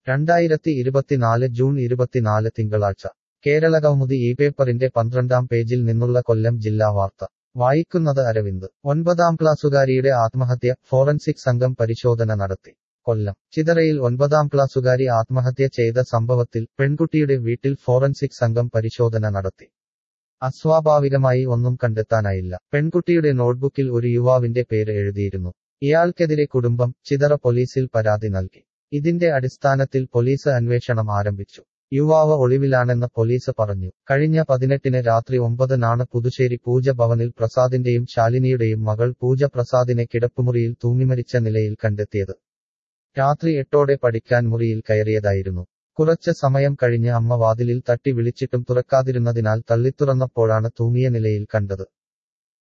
രണ്ടായിരത്തി ഇരുപത്തിനാല് ജൂൺ ഇരുപത്തിനാല് തിങ്കളാഴ്ച കേരളകൗമുദി ഈ പേപ്പറിന്റെ പന്ത്രണ്ടാം പേജിൽ നിന്നുള്ള കൊല്ലം ജില്ലാ വാർത്ത വായിക്കുന്നത് അരവിന്ദ് ഒൻപതാം ക്ലാസ്സുകാരിയുടെ ആത്മഹത്യ ഫോറൻസിക് സംഘം പരിശോധന നടത്തി കൊല്ലം ചിതറയിൽ ഒൻപതാം ക്ലാസ്സുകാരി ആത്മഹത്യ ചെയ്ത സംഭവത്തിൽ പെൺകുട്ടിയുടെ വീട്ടിൽ ഫോറൻസിക് സംഘം പരിശോധന നടത്തി അസ്വാഭാവികമായി ഒന്നും കണ്ടെത്താനായില്ല പെൺകുട്ടിയുടെ നോട്ട്ബുക്കിൽ ഒരു യുവാവിന്റെ പേര് എഴുതിയിരുന്നു ഇയാൾക്കെതിരെ കുടുംബം ചിതറ പോലീസിൽ പരാതി നൽകി ഇതിന്റെ അടിസ്ഥാനത്തിൽ പോലീസ് അന്വേഷണം ആരംഭിച്ചു യുവാവ് ഒളിവിലാണെന്ന് പോലീസ് പറഞ്ഞു കഴിഞ്ഞ പതിനെട്ടിന് രാത്രി ഒമ്പതിനാണ് പുതുശ്ശേരി പൂജ ഭവനിൽ പ്രസാദിന്റെയും ശാലിനിയുടെയും മകൾ പൂജ പ്രസാദിനെ കിടപ്പുമുറിയിൽ തൂങ്ങിമരിച്ച നിലയിൽ കണ്ടെത്തിയത് രാത്രി എട്ടോടെ പഠിക്കാൻ മുറിയിൽ കയറിയതായിരുന്നു കുറച്ച് സമയം കഴിഞ്ഞ് അമ്മ വാതിലിൽ തട്ടി വിളിച്ചിട്ടും തുറക്കാതിരുന്നതിനാൽ തള്ളിത്തുറന്നപ്പോഴാണ് തൂങ്ങിയ നിലയിൽ കണ്ടത്